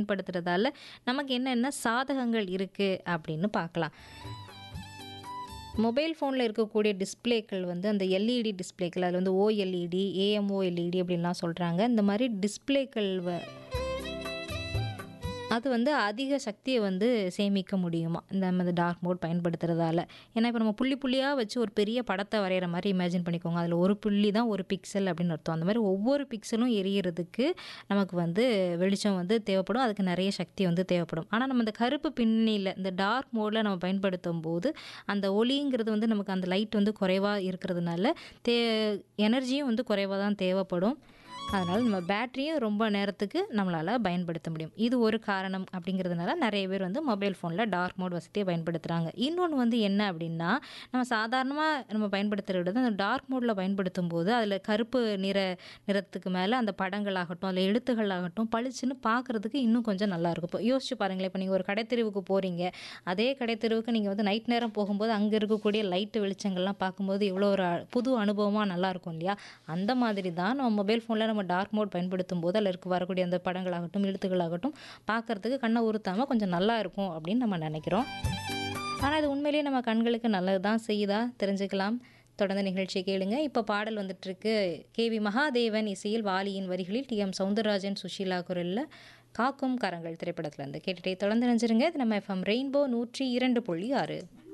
பயன்படுத்துறதால நமக்கு என்னென்ன சாதகங்கள் இருக்குது அப்படின்னு பார்க்கலாம் மொபைல் ஃபோனில் இருக்கக்கூடிய டிஸ்ப்ளேக்கள் வந்து அந்த எல்இடி டிஸ்ப்ளேக்கள் அதில் வந்து ஓஎல்இடி ஏஎம்ஓஎல்இடி அப்படின்லாம் சொல்கிறாங்க இந்த மாதிரி டிஸ்ப்ளேக்கள் வ அது வந்து அதிக சக்தியை வந்து சேமிக்க முடியுமா இந்த நம்ம டார்க் மோட் பயன்படுத்துறதால ஏன்னா இப்போ நம்ம புள்ளி புள்ளியாக வச்சு ஒரு பெரிய படத்தை வரைகிற மாதிரி இமேஜின் பண்ணிக்கோங்க அதில் ஒரு புள்ளி தான் ஒரு பிக்சல் அப்படின்னு அர்த்தம் அந்த மாதிரி ஒவ்வொரு பிக்சலும் எரியறதுக்கு நமக்கு வந்து வெளிச்சம் வந்து தேவைப்படும் அதுக்கு நிறைய சக்தி வந்து தேவைப்படும் ஆனால் நம்ம இந்த கருப்பு பின்னணியில் இந்த டார்க் மோடில் நம்ம பயன்படுத்தும் போது அந்த ஒளிங்கிறது வந்து நமக்கு அந்த லைட் வந்து குறைவாக இருக்கிறதுனால தே எனர்ஜியும் வந்து குறைவாக தான் தேவைப்படும் அதனால் நம்ம பேட்டரியும் ரொம்ப நேரத்துக்கு நம்மளால் பயன்படுத்த முடியும் இது ஒரு காரணம் அப்படிங்கிறதுனால நிறைய பேர் வந்து மொபைல் ஃபோனில் டார்க் மோட் வசதியை பயன்படுத்துகிறாங்க இன்னொன்று வந்து என்ன அப்படின்னா நம்ம சாதாரணமாக நம்ம பயன்படுத்துகிறத விட அந்த டார்க் மோடில் பயன்படுத்தும் போது அதில் கருப்பு நிற நிறத்துக்கு மேலே அந்த படங்களாகட்டும் அதில் எழுத்துக்களாகட்டும் பளிச்சுன்னு பார்க்குறதுக்கு இன்னும் கொஞ்சம் நல்லாயிருக்கும் இப்போ யோசிச்சு பாருங்களேன் இப்போ நீங்கள் ஒரு கடைத்தெருவுக்கு போகிறீங்க அதே கடைத்தெருவுக்கு நீங்கள் வந்து நைட் நேரம் போகும்போது அங்கே இருக்கக்கூடிய லைட்டு வெளிச்சங்கள்லாம் பார்க்கும்போது எவ்வளோ ஒரு அ- புது அனுபவமாக நல்லாயிருக்கும் இல்லையா அந்த மாதிரி தான் நம்ம மொபைல் ஃபோனில் நம்ம டார்க் மோட் பயன்படுத்தும் போது அதில் இருக்க வரக்கூடிய அந்த படங்களாகட்டும் எழுத்துக்களாகட்டும் பார்க்கறதுக்கு கண்ணை உறுத்தாமல் கொஞ்சம் நல்லா இருக்கும் அப்படின்னு நம்ம நினைக்கிறோம் ஆனால் இது உண்மையிலேயே நம்ம கண்களுக்கு நல்லது தான் செய்யுதா தெரிஞ்சுக்கலாம் தொடர்ந்து நிகழ்ச்சியை கேளுங்க இப்போ பாடல் வந்துட்டு இருக்கு கேவி மகாதேவன் இசையில் வாலியின் வரிகளில் டி எம் சவுந்தரராஜன் சுஷீலா குரலில் காக்கும் கரங்கள் திரைப்படத்துல இருந்து கேட்டுட்டே தொடர்ந்து நினைச்சிருங்க இது நம்ம எஃப்எம் ரெயின்போ நூற்றி இரண்டு புள்ளி ஆறு